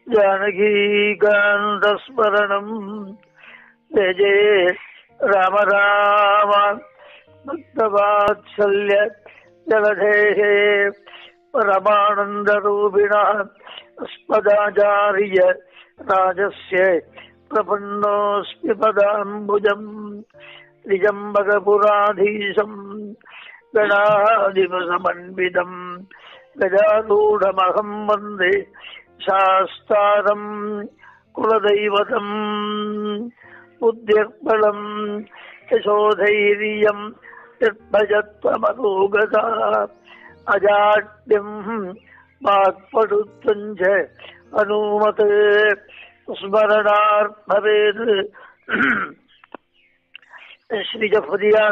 जानकीकान्तस्मरणम् जय जय राम राम भक्तवात्सल्य जलधेः परमानन्दरूपिणः अस्मदाचार्य राजस्य प्रपन्नोऽस्मि पदाम्बुजम् त्रिजम्बकपुराधीशम् गणाधिपसमन्वितम् गजारूढमहम् वन्दे शास्तारम् कुलदैवतम् बुद्धिर्बलम् यशोधैर्यम् निर्भजत्वमरोगता अजाड्यम् वाक्पटुत्वम् च अनुमत् ஸ்மரணார் பவேது ஸ்ரீஜபதியான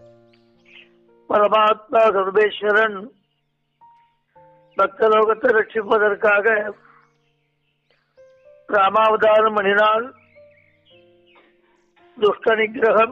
பரமாத்மா சர்வேஸ்வரன் பக்தலோகத்தை ரட்சிப்பதற்காக ராமாவதாரம் பண்ணினால் துஷ்ட நிகிரகம்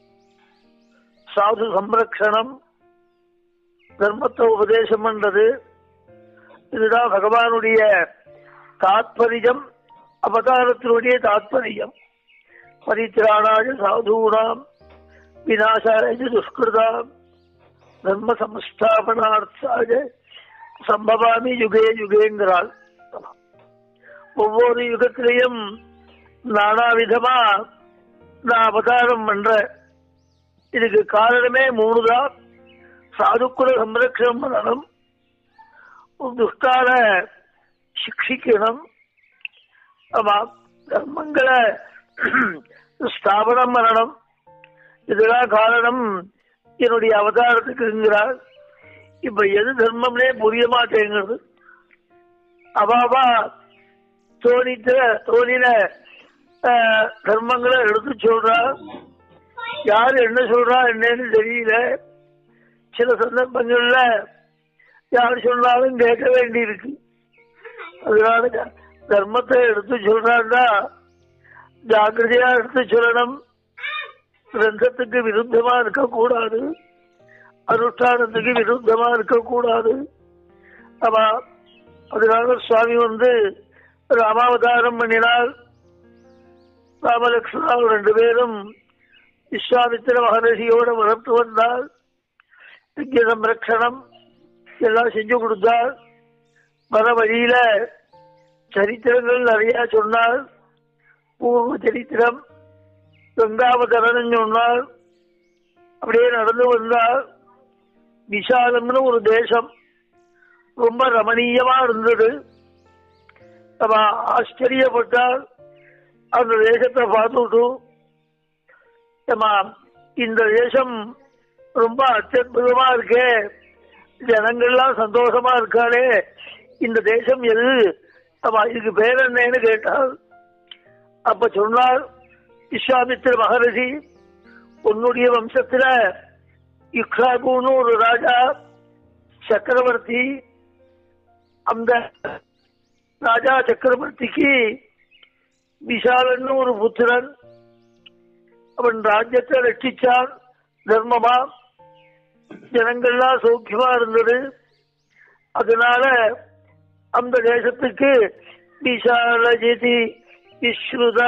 சாது சம்ரக்ஷணம் தர்மத்தை உபதேசம் பண்றது இதுதான் பகவானுடைய தாத்பரியம் அவதாரத்தினுடைய தாத்பரியம் பரித்ராணாய சாதூனாம் விநாசாய துஷ்கிருதாம் தர்ம சம்ஸ்தாபனார்த்தாய சம்பவாமி யுகே யுகேங்கிறாள் ஒவ்வொரு யுகத்திலையும் நானா விதமா நான் அவதாரம் பண்ற இதுக்கு காரணமே மூணுதான் சாதுக்குல சம்ரட்சணம் பண்ணணும் துஷ்டால சிக்ஷிக்கணும் ஆமா தர்மங்களை ஸ்தாபனம் பண்ணணும் இதுதான் காரணம் என்னுடைய அவதாரத்துக்குங்கிறார் இப்ப எது தர்மம்னே புரிய மாட்டேங்கிறது அவாவா தோணித்த தோணின தர்மங்களை எடுத்து சொல்றா யாரு என்ன சொல்றா என்னன்னு தெரியல சில சந்தர்ப்பங்கள்ல யார் சொன்னாலும் கேட்க வேண்டி இருக்கு அதனால தர்மத்தை எடுத்து சொல்றான்னா ஜாக்கிரதையா எடுத்து சொல்லணும் கிரந்தத்துக்கு விருத்தமா இருக்கக்கூடாது அனுஷ்டானத்துக்கு விருத்தமா இருக்கக்கூடாது ஆமா அதனால சுவாமி வந்து ராமாவதாரம் பண்ணினால் ராமலட்சுமணா ரெண்டு பேரும் விஸ்வாமித்திர மகரிஷியோட வளர்த்து வந்தால் யஜ்ய சம்ரக்ஷணம் எல்லாம் செஞ்சு கொடுத்தால் வர வழியில சரித்திரங்கள் நிறைய சொன்னால் பூர்வ சரித்திரம் கங்காவதரன் சொன்னால் அப்படியே நடந்து வந்தால் விசாலம்னு ஒரு தேசம் ரொம்ப ரமணீயமா இருந்தது நம்ம ஆச்சரியப்பட்டால் அந்த தேசத்தை பார்த்துட்டு நம்ம இந்த தேசம் ரொம்ப அத்தியுதமா இருக்கே ஜனங்கள்லாம் சந்தோஷமா இருக்காளே இந்த தேசம் எது ஆமா இதுக்கு பேர் என்னன்னு கேட்டால் அப்ப சொன்னார் விஸ்வாமித்திர மகரிஷி உன்னுடைய வம்சத்துல இக்ஷாகுன்னு ஒரு ராஜா சக்கரவர்த்தி அந்த ராஜா சக்கரவர்த்திக்கு விஷாலன்னு ஒரு புத்திரன் அவன் ராஜ்யத்தை ரட்சிச்சான் தர்மமா ஜனங்கள்லாம் சௌக்கியமா இருந்தது அதனால அந்த தேசத்துக்கு விஷாலஜிதி விஸ்ருதா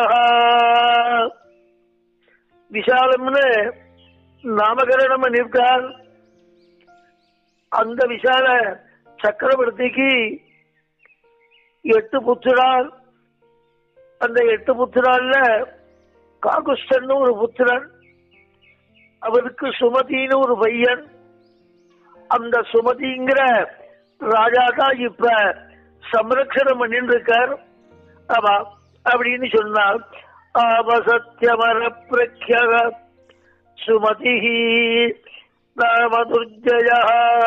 விஷாலம்னு நாமகரணம் பண்ணிவிட்டார் அந்த விஷால சக்கரவர்த்திக்கு எட்டு புத்திரால் அந்த எட்டு புத்திரால்ல காகுஸ்டன் ஒரு புத்திரன் அவருக்கு சுமதின்னு ஒரு பையன் அந்த சுமதிங்கிற ராஜா தான் இப்ப சம்ரக்ஷணம் பண்ணிட்டு இருக்கார் ஆமா அப்படின்னு சொன்னார் ஆபசத்தியமர பிரக்யக சுமதி நாம துர்ஜயா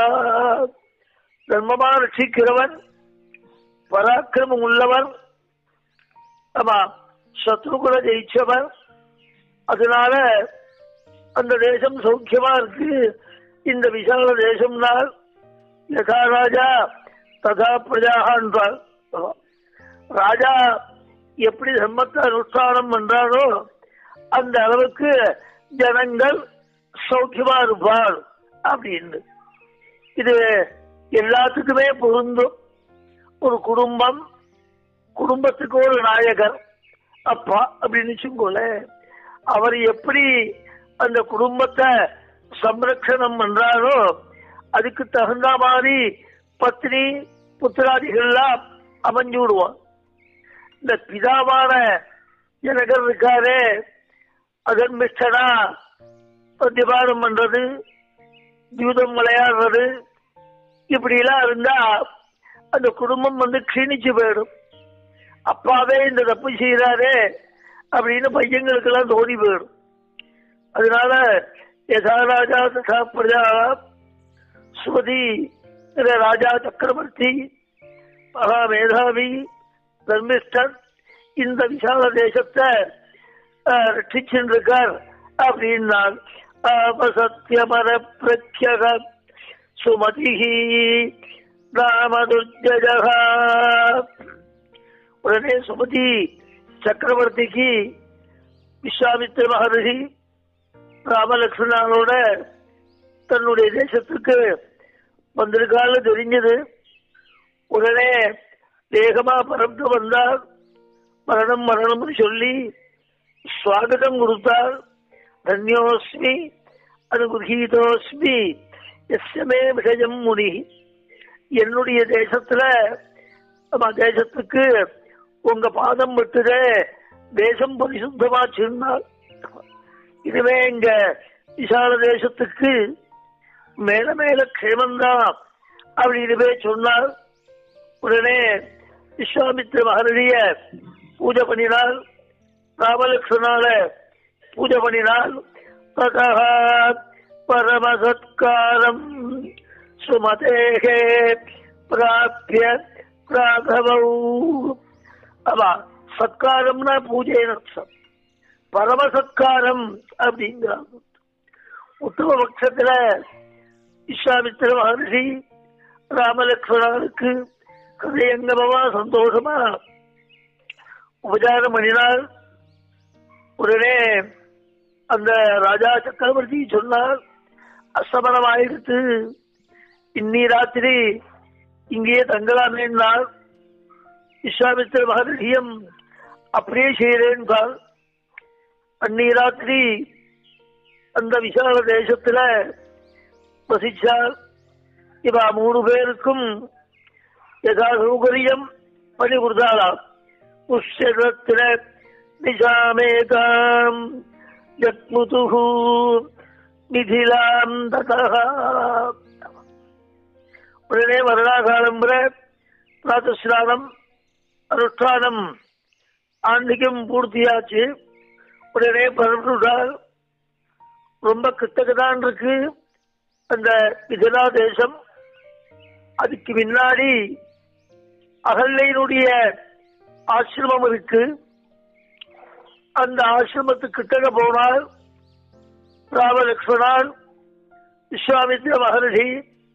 தர்மமா ரட்சிக்கிறவன் பராக்கிரமம் உள்ளவன் ஆமா சத்ருகுல ஜெயிச்சவன் அதனால அந்த தேசம் சௌக்கியமா இருக்கு இந்த விசால தேசம்னால் யதா ராஜா ததா பிரஜாகான்றார் ராஜா எப்படி தர்மத்தை அனுஷ்டானம் பண்றாரோ அந்த அளவுக்கு ஜனங்கள் சௌக்கியமா இருப்பார் அப்படின்னு இது எல்லாத்துக்குமே பொருந்தும் ஒரு குடும்பம் குடும்பத்துக்கு ஒரு நாயகர் அப்பா அப்படின்னு வச்சுக்கோல அவர் எப்படி அந்த குடும்பத்தை சம்ரட்சணம் பண்றாரோ அதுக்கு தகுந்த மாதிரி பத்னி புத்திராதிகள்லாம் அமைஞ்சு விடுவான் இந்த பிதாவான ஜனகர் இருக்காரே அகன்மிஷ்டனா திபானம் பண்றது ஜூதம் விளையாடுறது இப்படி எல்லாம் இருந்தா அந்த குடும்பம் வந்து க்ஷீணிச்சு போயிடும் அப்பாவே இந்த தப்பு செய்யறாரே அப்படின்னு பையங்களுக்கு எல்லாம் தோணி போயிடும் அதனால யதா ராஜா ததா பிரஜா சுமதி ராஜா சக்கரவர்த்தி மகா மேதாவி தர்மிஷ்டர் இந்த விசால தேசத்தை ரட்சிச்சுருக்கார் அப்படின்னால் சத்தியமர பிரத்யக சுமதி ராமதுர்ஜகா உடனே சுமதி சக்கரவர்த்திக்கு விஸ்வாமித்திர மகர்ஷி ராமலட்சுமணனோட தன்னுடைய தேசத்துக்கு வந்திருக்கான்னு தெரிஞ்சது உடனே வேகமா பறந்து வந்தார் மரணம் மரணம்னு சொல்லி சுவாகதம் கொடுத்தார் தன்யோஸ்மி அனுகிரகீதோஸ்மி எஸ்யமே விஷயம் முனி என்னுடைய தேசத்துல நம்ம தேசத்துக்கு உங்க பாதம் விட்டுதே தேசம் பரிசுத்தமாச்சுன்னார் இதுவே எங்க விசால தேசத்துக்கு மேல மேல க்ஷேமந்தான் அப்படின்னு சொன்னார் உடனே விஸ்வாமித்திர மகரடிய பூஜை பண்ணினார் ராமலட்சுமணால பூஜை பண்ணினார் ததா பரமசத்காரம் சுமதேகே பிராபிய ராகவௌ அவா சத்காரம்னா பூஜை அர்த்தம் பரமசத்காரம் அப்படிங்கிறாங்க உத்தம பட்சத்துல விஸ்வாமித்திர மகர்ஷி ராமலட்சுமணனுக்கு ஹதயங்கமமா சந்தோஷமா உபச்சாரம் பண்ணினார் உடனே அந்த ராஜா சக்கரவர்த்தி சொன்னார் அஸ்தமனம் ஆயிடுத்து இன்னி ராத்திரி இங்கேயே தங்கலாமேன்னார் விஸ்வாமித்திர மகர்ஷியம் அப்படியே செய்கிறேன் அன்னி ராத்திரி அந்த விசால தேசத்துல வசிச்சார் இவா மூணு பேருக்கும் யதா சௌகரியம் பணிபுரிதாளாம் உஷரத்திர நிஜாமேகாம் ஜக்முதுஹு நிதிலாம் ததா உடனே மரணாகாலம் பிராத்தஸ்நானம் அனுஷ்டானம் ஆண்டிக்கும் பூர்த்தியாச்சு உடனே பரப்புட்டார் ரொம்ப கிட்டக்குதான் இருக்கு அந்த மிதிலா தேசம் அதுக்கு முன்னாடி அகல்லையினுடைய ஆசிரமம் இருக்கு அந்த ஆசிரமத்துக்கு கிட்டக்க போனால் ராமலட்சுமணால் விஸ்வாமித்திர மகர்ஷி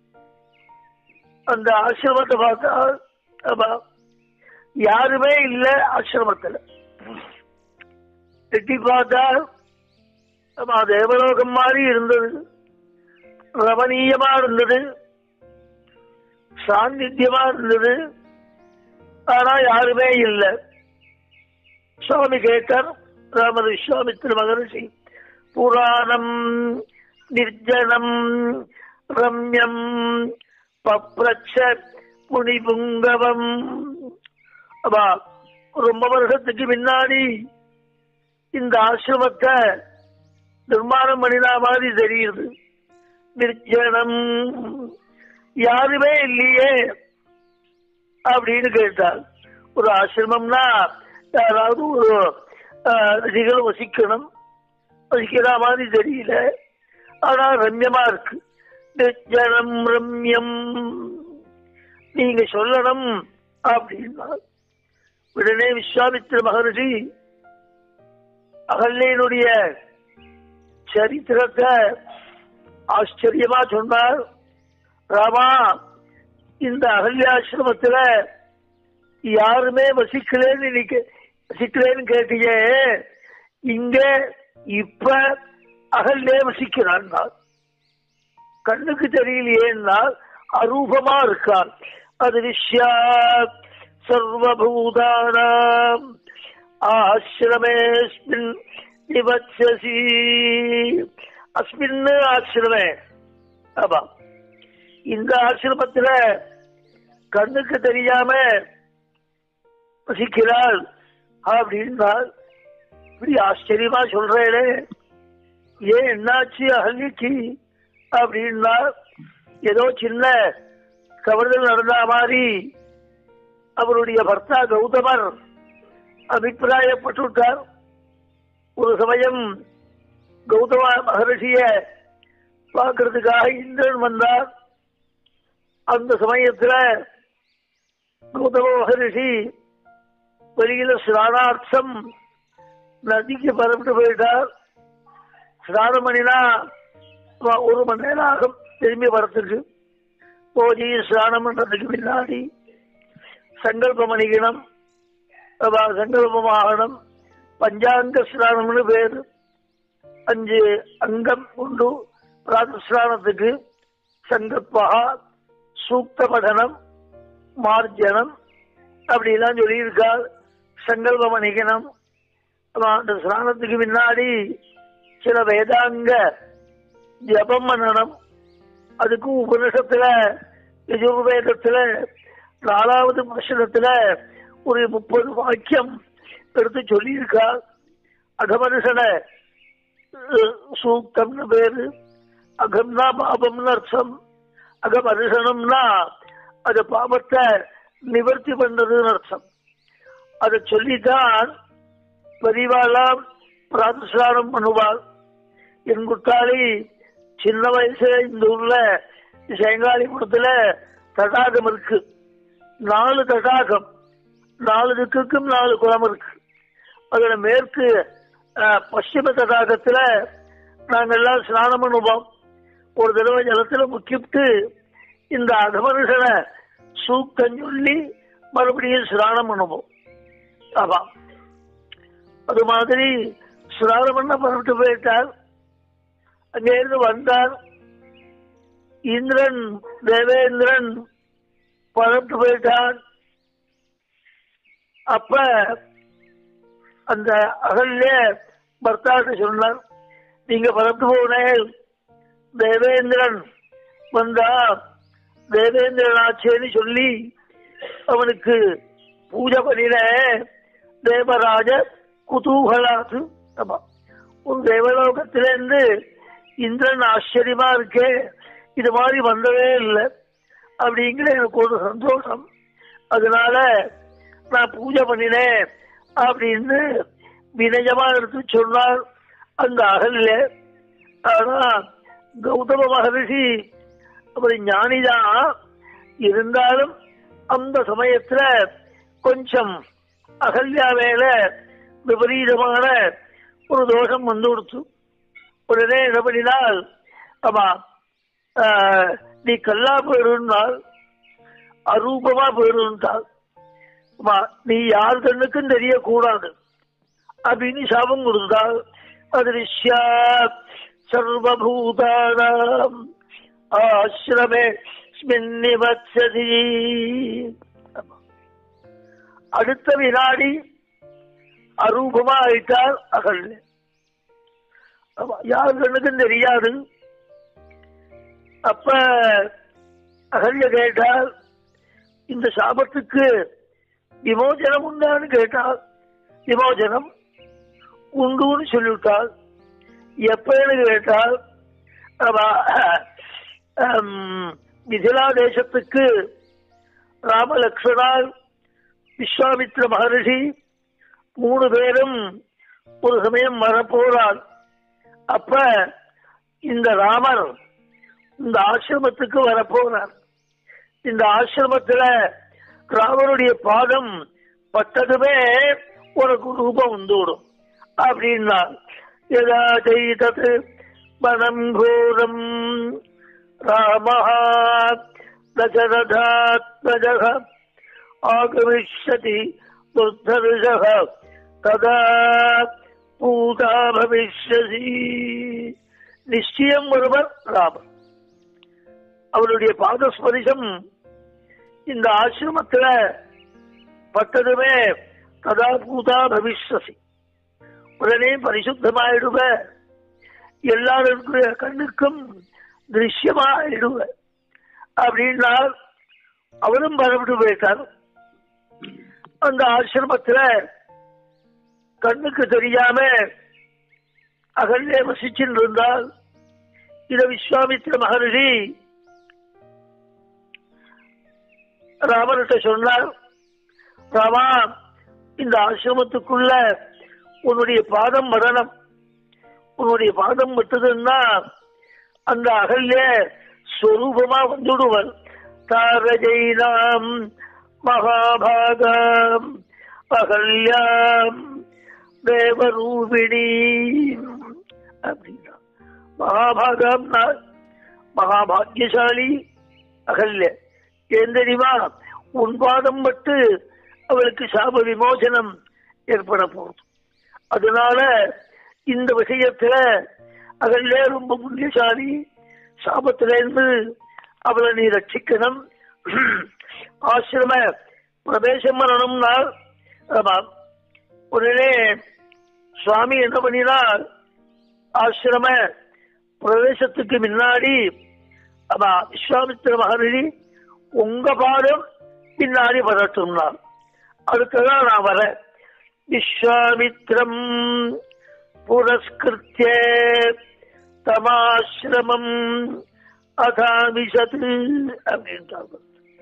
அந்த ஆசிரமத்தை பார்த்தால் ஆமா யாருமே இல்ல ஆசிரமத்துல எட்டி பார்த்தால் ஆமா தேவலோகம் மாதிரி இருந்தது ரமணீயமா இருந்தது சாநித்தியமா இருந்தது ஆனா யாருமே இல்லை சுவாமி கேட்டார் ராமர் விஸ்வாமித்திர மகர்ஷி புராணம் நிர்ஜனம் ரம்யம் பப்ரச்ச முனிபுங்கவம் அப்பா ரொம்ப வருஷத்துக்கு முன்னாடி இந்த ஆசிரமத்தை நிர்மாணம் பண்ணினா மாதிரி தெரியுது நிர்ஜனம் யாருமே இல்லையே அப்படின்னு கேட்டார் ஒரு ஆசிரமம்னா யாராவது ஒரு ரிஷிகள் வசிக்கணும் வசிக்கிற மாதிரி தெரியல ஆனா ரம்யமா இருக்கு நிர்ஜனம் ரம்யம் நீங்க சொல்லணும் அப்படின்னா உடனே விஸ்வாமித்திர மகர்ஷி அகல்லையினுடைய சரித்திரத்தை ஆச்சரியமா சொன்னார் ராமா இந்த அகல்யாசிரமத்துல யாருமே வசிக்கலன்னு இன்னைக்கு வசிக்கலன்னு கேட்டீங்க இங்க இப்ப அகல்லே வசிக்கிறான் கண்ணுக்கு தெரியலையேன்னா அரூபமா இருக்கான் அது விஷயா சர்வபூதானாம் ஆசிரமேஸ்மின் நிவத்சசி அஸ்மின் ஆசிரமே ஆமா இந்த ஆசிரமத்துல கண்ணுக்கு தெரியாம வசிக்கிறாள் அப்படின்னால் இப்படி ஆச்சரியமா சொல்றேனே ஏன் என்னாச்சு அகலிக்கு அப்படின்னா ஏதோ சின்ன தவறுதல் நடந்த மாதிரி அவருடைய பர்த்தா கௌதமர் அபிப்பிராயப்பட்டுவிட்டார் ஒரு சமயம் கௌதம மகரிஷிய பார்க்கறதுக்காக இந்திரன் வந்தார் அந்த சமயத்துல கௌதம மகரிஷி வெளியில ஸ்நானார்த்தம் நதிக்கு பரப்பிட்டு போயிட்டார் ஸ்நானம் பண்ணினா ஒரு மணி நேரம் ஆகும் திரும்பி வரத்துக்கு போதி ஸ்நானம் பண்றதுக்கு பின்னாடி சங்கல்பம் பண்ணிக்கணும் சங்கல்பமாகணும் பஞ்சாங்க ஸ்நானம்னு பேரு அஞ்சு அங்கம் உண்டு பிராதஸ்நானத்துக்கு சங்கல்பா சூக்த படனம் மார்ஜனம் அப்படிலாம் சொல்லியிருக்கார் சங்கல்பம் பண்ணிக்கணும் அந்த ஸ்நானத்துக்கு பின்னாடி சில வேதாங்க ஜபம் பண்ணணும் அதுக்கு உபனிஷத்துல யஜுர்வேதத்துல நாலாவது வருஷத்துல ஒரு முப்பது வாக்கியம் எடுத்து சொல்லியிருக்கார் அகமனுஷன சூக்தம்னு பேரு அகம்னா பாபம்னு அர்த்தம் அகமனுஷனம்னா அது பாபத்தை நிவர்த்தி பண்றதுன்னு அர்த்தம் அதை சொல்லித்தான் பெரியவாளாம் பிராதஸ்தானம் பண்ணுவாள் என் குட்டாளி சின்ன வயசுல இந்த ஊர்ல சேங்காலிபுரத்துல தடாகம் இருக்கு நாலு தடாகம் நாலு திக்குக்கும் நாலு குளம் இருக்கு அதுல மேற்கு பশ্চিம தடாகத்துல நாங்க எல்லாம் ஸ்நானம் பண்ணுவோம் ஒரு தடவை ஜலத்துல முக்கிட்டு இந்த அகமனுஷனை சூக்கம் சொல்லி மறுபடியும் ஸ்நானம் பண்ணுவோம் ஆமா அது மாதிரி ஸ்நானம் பண்ண புறப்பட்டு போயிட்டார் அங்கிருந்து வந்தார் இந்திரன் தேவேந்திரன் புறப்பட்டு போயிட்டான் அப்ப அந்த அகல்ல பர்த்தாட்ட சொன்னார் நீங்க புறப்பட்டு போனேன் தேவேந்திரன் வந்தா தேவேந்திரன் ஆச்சேன்னு சொல்லி அவனுக்கு பூஜை பண்ணின தேவராஜ குதூகலாத்து ஆமா ஒரு தேவலோகத்திலிருந்து இந்திரன் ஆச்சரியமா இருக்கே இது மாதிரி வந்ததே இல்லை அப்படிங்கிற எனக்கு ஒரு சந்தோஷம் அதனால நான் பூஜை பண்ணினேன் அப்படின்னு வினயமா எடுத்து சொன்னார் அந்த அகல்ல ஆனா கௌதம மகரிஷி அவர் ஞானிதான் இருந்தாலும் அந்த சமயத்துல கொஞ்சம் அகல்யா வேல விபரீதமான ஒரு தோஷம் வந்து கொடுத்து உடனே என்ன பண்ணினால் ஆமா நீ கல்லா போயிருந்தால் அரூபமா போயிருந்தால் நீ யார் கண்ணுக்கும் தெரியக்கூடாது அப்படின்னு சாபம் கொடுத்தால் அதிருஷ்யா சர்வபூதானாம் ஆசிரமே ஸ்மின்னிவத்சதி அடுத்த வினாடி அரூபமா ஆயிட்டார் அகல் யார் கண்ணுக்கும் தெரியாது அப்ப அகல்ய கேட்டால் இந்த சாபத்துக்கு விமோசனம் உண்டான்னு கேட்டால் விமோசனம் உண்டுன்னு சொல்லிவிட்டால் எப்பன்னு கேட்டால் மிதிலா தேசத்துக்கு ராமலக்ஷ்மணால் விஸ்வாமித்ர மகரிஷி மூணு பேரும் ஒரு சமயம் வரப்போறார் அப்ப இந்த ராமர் இந்த ஆசிரமத்துக்கு வரப்போறார் இந்த ஆசிரமத்துல ராமருடைய பாதம் பட்டதுமே உனக்கு ரூபம் வந்துவிடும் அப்படின்னா எதா செய்தது மனம் கோரம் ராமஹா தசரதாத்மஜக ஆகமிஷ்யதி துர்தர்ஷக ததா பூதா பவிஷ்யசி நிச்சயம் ஒருவர் ராமர் அவருடைய பாதஸ்பரிசம் இந்த ஆசிரமத்துல பட்டதுமே ததா பூதா பவிஷ்யசி உடனே பரிசுத்தமாயிடுவ எல்லாருடைய கண்ணுக்கும் திருஷ்யமாயிடுவ அப்படின்னா அவரும் பரவிட்டு போயிட்டார் அந்த ஆசிரமத்துல கண்ணுக்கு தெரியாம அகல்லே வசிச்சுட்டு இருந்தால் இத விஸ்வாமித்திர மகர்ஷி ராமர்கிட்ட சொன்னார் ராமா இந்த ஆசிரமத்துக்குள்ள உன்னுடைய பாதம் மரணம் உன்னுடைய பாதம் விட்டதுன்னா அந்த அகல்ய ஸ்வரூபமா வந்துடுவர் தாரஜைனாம் மகாபாகாம் அகல்யாம் தேவரூபிணி அப்படின்னா மகாபாகாம் மகாபாகியசாலி அகல்ய ஏன் தெரியுமா உன் பாதம் பட்டு அவளுக்கு சாப விமோசனம் ஏற்பட போகுது அதனால இந்த விஷயத்துல அகல்லே ரொம்ப புண்ணியசாலி சாபத்திலிருந்து அவளை நீ ரட்சிக்கணும் ஆசிரம பிரவேசம் பண்ணணும்னா ஆமா உடனே சுவாமி என்ன பண்ணினார் ஆசிரம பிரவேசத்துக்கு முன்னாடி ஆமா விஸ்வாமித்திர மகர்ஷி உங்க பாதம் பின்னாடி வரட்டும்னார் அதுக்குதான் நான் வரேன் விஸ்வாமித்ரம் புரஸ்கிருத்திய தமாசிரமம் அகாமிஷத் அப்படின்றாங்க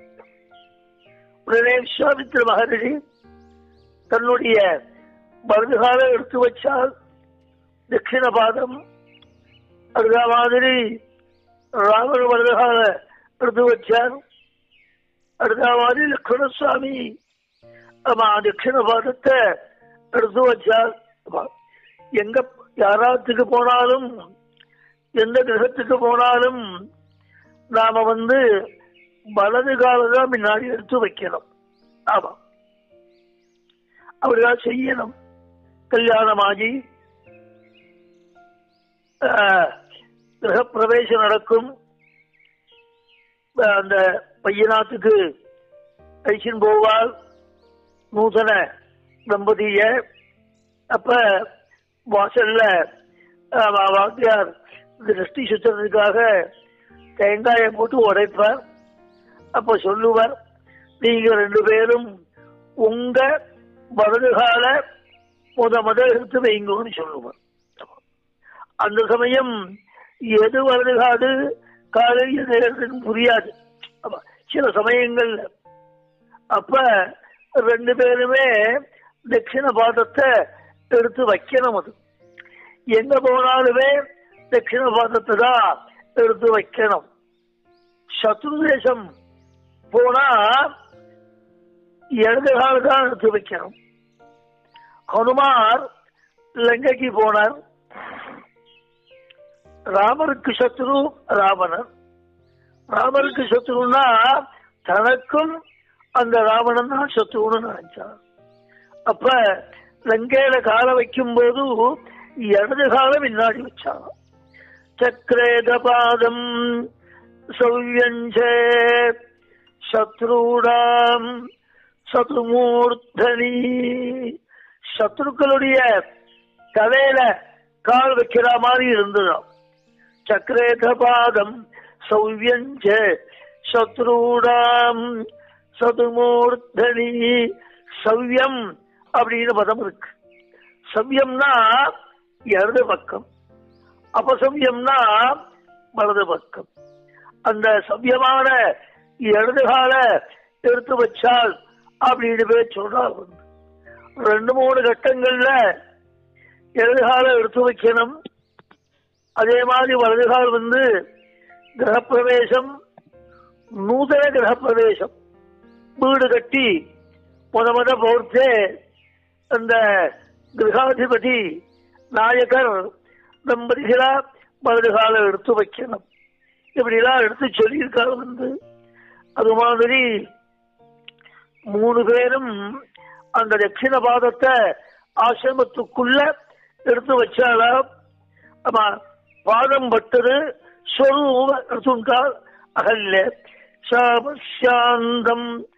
உடனே விஸ்வாமித்திர மகர்ஷி தன்னுடைய வலதுகால எடுத்து வச்சால் தட்சிண பாதம் அடுத்த மாதிரி ராமர் வலதுகால எடுத்து வச்சார் அடுத்த மாதிரி லக்ஷ்மண சுவாமி ஆமா தட்சிண பாதத்தை எடுத்து வச்சார் ஆமா. எங்க யாராத்துக்கு போனாலும் எந்த கிரகத்துக்கு போனாலும் நாம வந்து வலது காலதான் முன்னாடி எடுத்து வைக்கணும் ஆமா அப்படிதான் செய்யணும் கல்யாணமாகி ஆஹ், கிரகப்பிரவேசம் நடக்கும் ஆஹ், அந்த பையனாத்துக்கு ஐசின் போவால் நூதன தம்பதிய அப்ப வாசல்ல ஆஹ், வா- வாத்தியார் திருஷ்டி சுத்துறதுக்காக தேங்காயை போட்டு உடைப்பார் அப்ப சொல்லுவார் நீங்க ரெண்டு பேரும் உங்க வலதுகால முத முத எடுத்து வைங்கன்னு சொல்லுவார் அந்த சமயம் எது வலதுகாது காலை எது இடத்துன்னு புரியாது ஆமா, சில சமயங்கள்ல அப்ப ரெண்டு பேருமே தட்சிண பாதத்தை எடுத்து வைக்கணும் அது எங்க போனாலுமே தட்சிண பாதத்தை தான் எடுத்து வைக்கணும் சத்ரு தேசம் போனா இடது கால் தான் எடுத்து வைக்கணும் ஹனுமார் லங்கைக்கு போனார் ராமருக்கு சத்ரு ராவணன் ராமருக்கு சத்ருன்னா தனக்கும் அந்த ராவணன் தான் சத்ருன்னு நினைச்சார் அப்ப லங்கையில கால வைக்கும் போது இடது கால முன்னாடி வச்சாங்க சக்கரேத பாதம் சௌவியஞ்ச சத்ருடாம் சதுமூர்த்தனி சத்ருக்களுடைய தலையில கால் வைக்கிற மாதிரி இருந்ததாம் சக்கரேத பாதம் சௌவியஞ்ச சத்ருடாம் சதுமூர்த்தனி சவ்யம் அப்படின்னு பதம் இருக்கு சவ்யம்னா இடது பக்கம் அபசவ்யம்னா வலது பக்கம் அந்த சவ்யமான இடது கால எடுத்து வச்சால் அப்படின்னு பேர் சொல்றார் வந்து ரெண்டு மூணு கட்டங்கள்ல இடது கால எடுத்து வைக்கணும் அதே மாதிரி வலது கால் வந்து கிரகப்பிரவேசம் நூதன கிரகப்பிரவேசம் வீடு கட்டி முத முத போர்த்தே அந்த கிரகாதிபதி நாயகர் தம்பதிகளா வலது கால எடுத்து வைக்கணும் இப்படிலாம் எடுத்து சொல்லியிருக்காரு வந்து அது மாதிரி மூணு பேரும் அந்த தட்சிண பாதத்தை ஆசிரமத்துக்குள்ள எடுத்து வச்சாலா ஆமா பாதம் பட்டது ஸ்வரூப எடுத்துட்டால் அகல்ல சாபசாந்தம்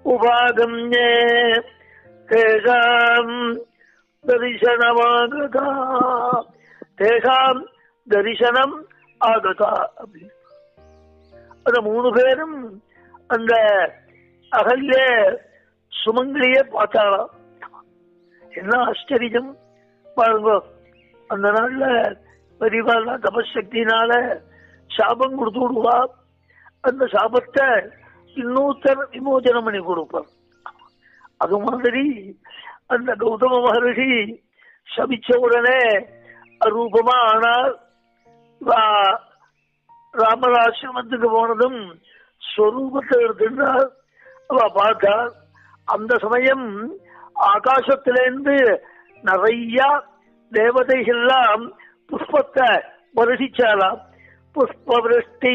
உபாகம்யே தேஷாம் தரிசனமாகதா தேஷாம் தரிசனம் ஆகதா அப்படின்னு அந்த மூணு பேரும் அந்த அகல்ய சுமங்கலியே பார்த்தாளாம் என்ன ஆச்சரியம் பாருங்க அந்த நாள்ல பெரியவாள்லாம் தபசக்தினால சாபம் கொடுத்து விடுவா அந்த சாபத்தை இன்னொருத்தர் விமோச்சனம் பண்ணி கொடுப்பார் அது மாதிரி அந்த கௌதம மகர்ஷி சபிச்ச உடனே அரூபமா ஆனால் ரா- ராமராசிரமத்துக்கு போனதும் ஸ்வரூபத்தை எடுத்துட்டார் அவ பார்த்தா அந்த சமயம் ஆகாசத்திலிருந்து நிறைய தேவதைகள்லாம் புஷ்பத்தை வருஷிச்சாலாம் புஷ்பவருஷ்டி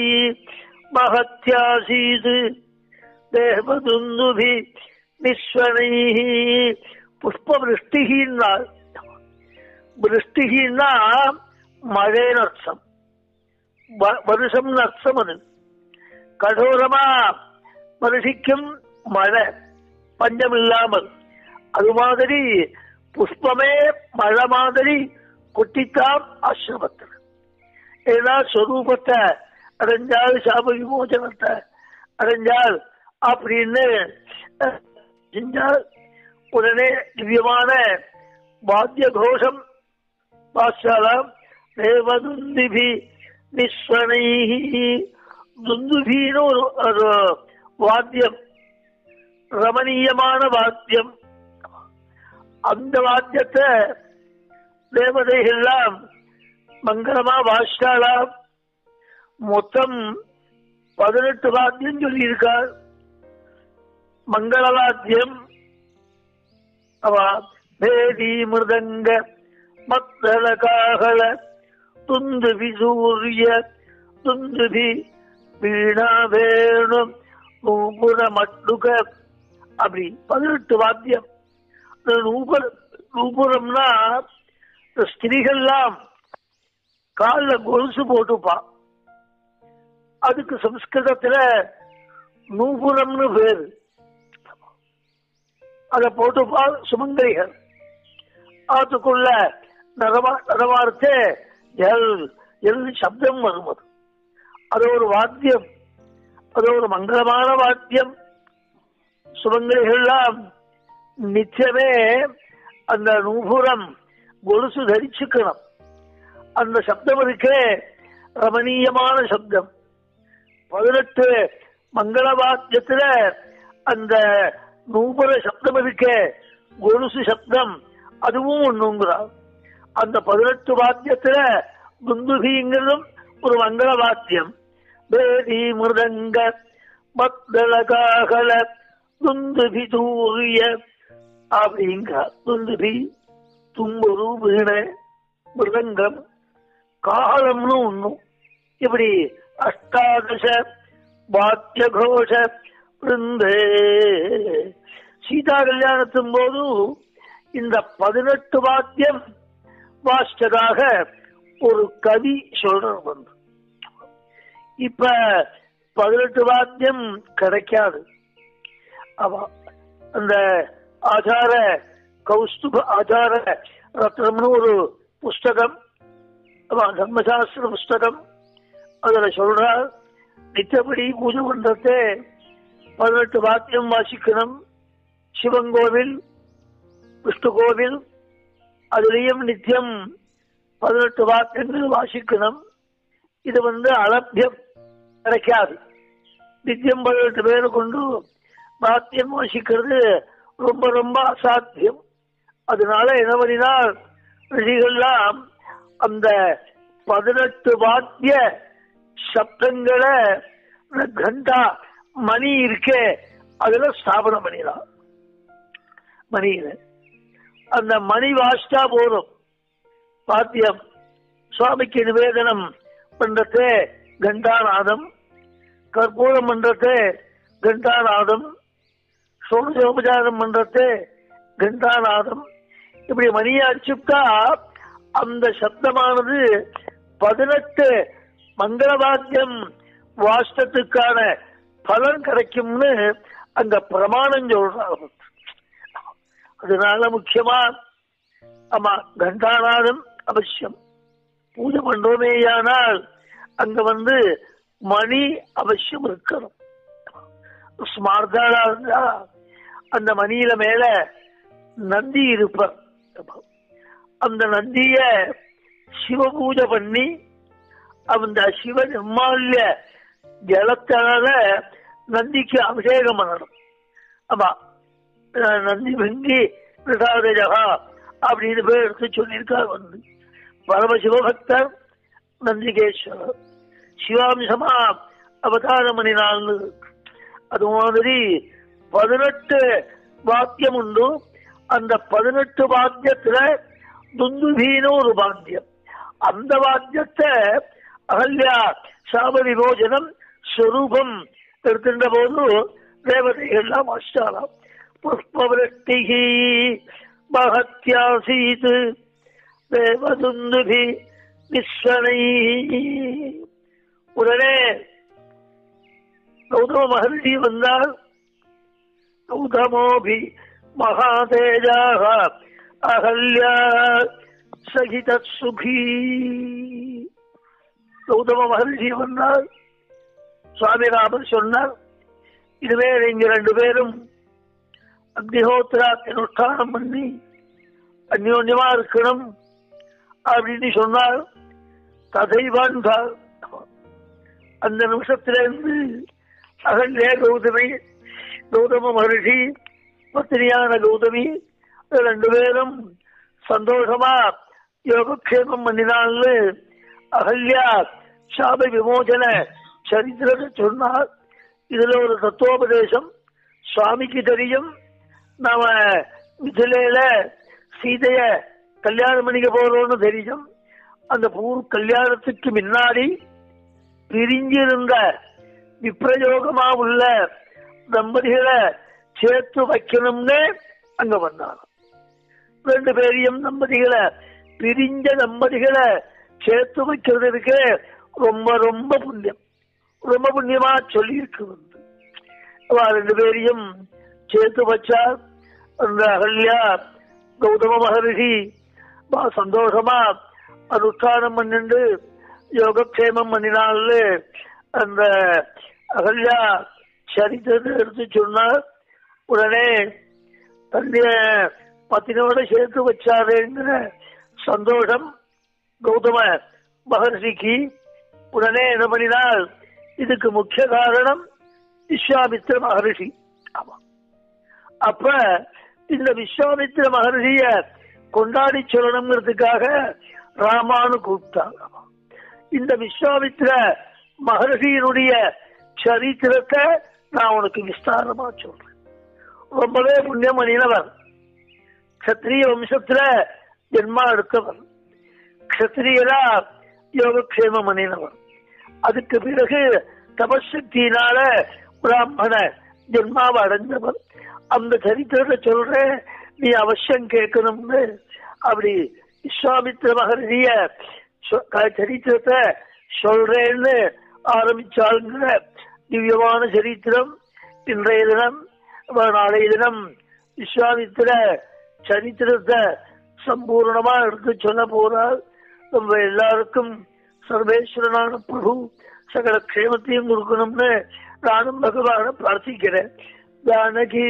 மகத்யாசீது தேவதுந்துபி நிஸ்வனை புஷ்பவருஷ்டிகின்னார் விருஷ்டிகின்னா மழைன்னு அர்த்தம் வ- வருஷம்னு அர்த்தம் அது கடோரமா வருஷிக்கும் மழை பஞ்சம் இல்லாமல் அது மாதிரி புஷ்பமே மழை மாதிரி கொட்டித்தான் ஆசிரமத்தில் ஏன்னா ஸ்வரூபத்தை அடைஞ்சால் சாப விமோசனத்தை அடைஞ்சால் அப்படின்னு அஹ், செஞ்சால் உடனே திவ்யமான வாத்திய கோஷம் பாஷாலாம் தேவதுந்திபி நிஸ்வனை துந்துபின்னு ஒரு ஒரு வாத்தியம் ரமணீயமான வாத்தியம் அந்த வாத்தியத்தை தேவதைகள்லாம் மங்களமா வாசித்தாளாம் மொத்தம் பதினெட்டு வாத்தியம் சொல்லியிருக்கார் மங்கள வாத்தியம் அவ பேதி மிருதங்க மத்தள காகள துந்துபி சூரிய துந்துபி வீணா வேணு நூபுர மட்டுக அப்படி பதினெட்டு வாத்தியம் இந்த நூபுர நூபுரம்னா இந்த ஸ்திரீகள்லாம் காலில் கொலுசு போட்டுப்பா அதுக்கு சம்ஸ்கிருதத்துல நூபுரம்னு பேரு அதை போட்டுப்பா சுமங்கலிகள் அதுக்குள்ள நடவா நடவார்த்தே எல் எல் சப்தம் வரும் அது அது ஒரு வாத்தியம் அது ஒரு மங்களமான வாத்தியம் சுமங்கலிகள்லாம் நிச்சயமே அந்த நூபுரம் கொலுசு தரிச்சுக்கணும் அந்த சப்தம் இருக்கே ரமணீயமான சப்தம் பதினெட்டு மங்கள வாத்தியத்துல அந்த நூபுர சப்தம் இருக்கே கொலுசு சப்தம் அதுவும் ஒண்ணுங்கிறார் அந்த பதினெட்டு வாத்தியத்துல துந்துகிங்கிறதும் ஒரு மங்கள வாத்தியம் வேதி மிருதங்க மத்தளகாகல துந்துபி தூரிய அப்படிங்கிறார் துந்துபி தும்புரு வீணை மிருதங்கம் காலம்னு ஒண்ணும் இப்படி அஷ்டாதச வாத்திய கோஷ பிருந்தே சீதா கல்யாணத்தின் போது இந்த பதினெட்டு வாத்தியம் வாசிச்சதாக ஒரு கவி சொல்றது வந்து இப்ப பதினெட்டு வாத்தியம் கிடைக்காது அவ அந்த ஆச்சார கௌஸ்துப ஆச்சார ரத்னம்னு ஒரு புஸ்தகம் அவ தர்மசாஸ்திர புஸ்தகம் அதுல சொல்றார் நித்தபடி பூஜை பண்றதே பதினெட்டு வாத்தியம் வாசிக்கணும் சிவன் கோவில் விஷ்ணு கோவில் அதுலயும் நித்தியம் பதினெட்டு வாக்கியங்கள் வாசிக்கணும் இது வந்து அலபியம் கிடைக்காது நித்தியம் பதினெட்டு பேரை கொண்டு வாத்தியம் வாசிக்கிறது ரொம்ப ரொம்ப அசாத்தியம் அதனால என்ன பண்ணினால் ரிஷிகள்லாம் அந்த பதினெட்டு வாத்திய சப்தங்களை இந்த கண்டா மணி இருக்கே அதுல ஸ்தாபனம் பண்ணிடலாம் மணியில அந்த மணி வாசிச்சா போதும் பாத்தியம் சுவாமிக்கு நிவேதனம் பண்றதே கண்டாநாதம் கற்பூரம் பண்றதே கண்டாநாதம் சோழோபச்சாரம் பண்றதே கண்டாநாதம் இப்படி மணியை அடிச்சுட்டா அந்த சப்தமானது பதினெட்டு மங்களவாத்தியம் வாஸ்தத்துக்கான பலன் கிடைக்கும்னு அங்க பிரமாணம் சொல்றாங்க அதனால முக்கியமா ஆமா கண்டாநாதம் அவசியம் பூஜை பண்றோமேயானால் அங்க வந்து மணி அவசியம் இருக்கணும் ஸ்மார்த்தாளா இருந்தா அந்த மணியில மேல நந்தி இருப்பார் அந்த நந்திய சிவ பூஜை பண்ணி அந்த சிவ நிர்மால்ய ஜலத்தால நந்திக்கு அபிஷேகம் பண்ணணும் ஆமா அஹ் நந்தி வெங்கி ஜகா அப்படின்னு பேர் எடுத்து சொல்லியிருக்கார் வந்து பரமசிவபக்தர் நந்திகேஸ்வரர் சிவாம்சமா அவதாரம் பண்ணினான்னு அது மாதிரி பதினெட்டு வாக்கியம் உண்டு அந்த பதினெட்டு வாக்கியத்துல துந்துபீன ஒரு வாக்கியம் அந்த வாக்கியத்தை அகல்யா சாப விமோசனம் ஸ்வரூபம் எடுக்கின்ற போது தேவதைகள்லாம் அஷ்டாலாம் புஷ்பவருஷ்டிகி மகத்யாசீத் தேவதுந்துபி விஸ்வனை உடனே கௌதம மகர்ஷி வந்தால் கௌதமோபி மகாதேஜாக அகல்யா சகித சுகி கௌதம மகர்ஷி வந்தால் சுவாமிராமர் சொன்னார் இதுவே நீங்க ரெண்டு பேரும் அக்னிஹோத்ரா அனுஷ்டானம் பண்ணி அந்யோன்யமா இருக்கணும் அப்படின்னு சொன்னார் ததைவான்பார் அந்த நிமிஷத்திலிருந்து அகல்யே கௌதமி கௌதம மகர்ஷி பத்தினியான கௌதமி ரெண்டு பேரும் சந்தோஷமா யோகக்ஷேமம் பண்ணினான்னு அகல்யா சாப விமோசன சரித்திரத்தை சொன்னார் இதுல ஒரு தத்துவோபதேசம் சுவாமிக்கு தெரியும் நாம மிதிலையில சீதைய கல்யாணம் பண்ணிக்க போறோம்னு தெரியும் அந்த பூர் கல்யாணத்துக்கு முன்னாடி பிரிஞ்சிருந்த விப்ரயோகமா உள்ள தம்பதிகளை சேர்த்து வைக்கணும்னு அங்க வந்தாங்க ரெண்டு பேரையும் தம்பதிகளை பிரிஞ்ச தம்பதிகளை சேர்த்து வைக்கிறதுக்கு ரொம்ப ரொம்ப புண்ணியம் ரொம்ப புண்ணியமா சொல்லி இருக்கு வந்து அவ ரெண்டு பேரையும் சேர்த்து வச்சா அந்த அகல்யா கௌதம மகரிஷி பா சந்தோஷமா அனுஷ்டானம் பண்ணிண்டு யோகக்ஷேமம் பண்ணினாள் அந்த அகல்யா சரித்திரத்தை எடுத்து சொன்னார் உடனே தன்னுடைய பத்தினோட சேர்த்து வச்சாருங்கிற சந்தோஷம் கௌதம மகர்ஷிக்கு உடனே என்ன பண்ணினால் இதுக்கு முக்கிய காரணம் விஸ்வாமித்திர மகர்ஷி ஆமா அப்ப இந்த விஸ்வாமித்திர மகர்ஷிய கொண்டாடி சொல்லணுங்கிறதுக்காக ராமானு கூப்பிட்டாங்க இந்த விஸ்வாமித்திர மகர்ஷியினுடைய சரித்திரத்தை நான் உனக்கு விஸ்தாரமா சொல்றேன் ரொம்பவே புண்ணியம் பண்ணினவர் கத்திரிய வம்சத்துல ஜென்மா எடுத்தவர் கத்திரியரா யோகக்ஷேமம் பண்ணினவர் அதுக்கு பிறகு தபசக்தியினால பிராமண ஜென்மாவை அடைஞ்சவர் அந்த சரித்திரத்தை சொல்றேன் நீ அவசியம் கேட்கணும்னு அப்படி விஸ்வாமித்திர மகர்ஷிய சொ- க- சரித்திரத்தை சொல்றேன்னு ஆரம்பிச்சாளுங்கிற திவ்யமான சரித்திரம் இன்றைய தினம் அஹ் நாளைய தினம் விஸ்வாமித்திர சரித்திரத்தை சம்பூர்ணமா எடுத்து சொல்ல போறால் நம்ம எல்லாருக்கும் சர்வேஸ்வரனான பிரபு சகல க்ஷேமத்தையும் கொடுக்கணும்னு நானும் பகவான பிரார்த்திக்கிறேன் ஜானகி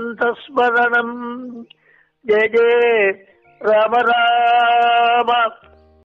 காந்தஸ்மரணம் ஜெய ஜெய ராம ராம